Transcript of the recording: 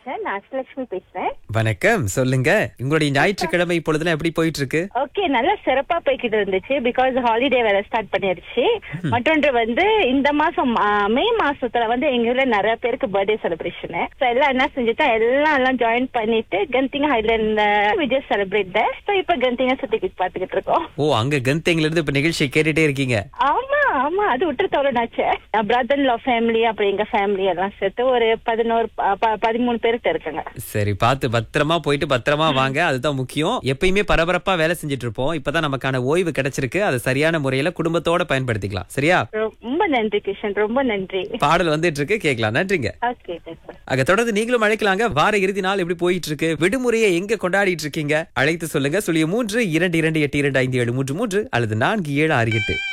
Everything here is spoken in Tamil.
கிஷன் நான் அஷ்டலட்சுமி பேசுறேன் வணக்கம் சொல்லுங்க உங்களுடைய ஞாயிற்றுக்கிழமை பொழுதுலாம் எப்படி போயிட்டு இருக்கு ஓகே நல்லா சிறப்பா போய்கிட்டு இருந்துச்சு பிகாஸ் ஹாலிடே வேற ஸ்டார்ட் பண்ணிருச்சு மற்றொன்று வந்து இந்த மாசம் ஆ, மே மாசத்துல வந்து எங்க ஊர்ல நிறைய பேருக்கு பர்த்டே செலிப்ரேஷன் ஸோ எல்லாம் என்ன செஞ்சுட்டா எல்லாம் எல்லாம் ஜாயின் பண்ணிட்டு கந்திங்க ஹைலண்ட் விஜய் செலிப்ரேட் ஸோ இப்ப கந்திங்க சுத்திக்கிட்டு பாத்துக்கிட்டு இருக்கோம் ஓ அங்க கந்தேங்ல இருந்து இப்ப நிகழ்ச்சியை கேட்டுட்டே இருக்கீங்க ஆமா ஆமா அது விட்டு தோழனாச்சு பிரதர் லா ஃபேமிலி அப்புறம் எங்க ஃபேமிலி எல்லாம் சேர்த்து ஒரு பதினோரு ப- ப- பதிமூணு பேருக்கு இருக்காங்க சரி பார்த்து பத்திரமா போயிட்டு பத்திரமா வாங்க அதுதான் முக்கியம் எப்பயுமே பரபரப்பா வேலை செஞ்சுட்டு இருப்போம் இப்பதான் நமக்கான ஓய்வு கிடைச்சிருக்கு அதை சரியான முறையில குடும்பத்தோட பயன்படுத்திக்கலாம் சரியா ரொம்ப நன்றி கிஷன் ரொம்ப நன்றி பாடல் வந்துட்டு இருக்கு கேட்கலாம் நன்றிங்க ஓகே தேங்க்ஸ் அங்க தொடர்ந்து நீங்களும் அழைக்கலாங்க வார இறுதி நாள் எப்படி போயிட்டு இருக்கு விடுமுறையை எங்க கொண்டாடிட்டு இருக்கீங்க அழைத்து சொல்லுங்க சொல்லிய மூன்று இரண்டு இரண்டு எட்டு இரண்டு ஐந்து ஏழு மூன்று மூன்று அல்லது நான்கு ஏழு ஆறு எட்டு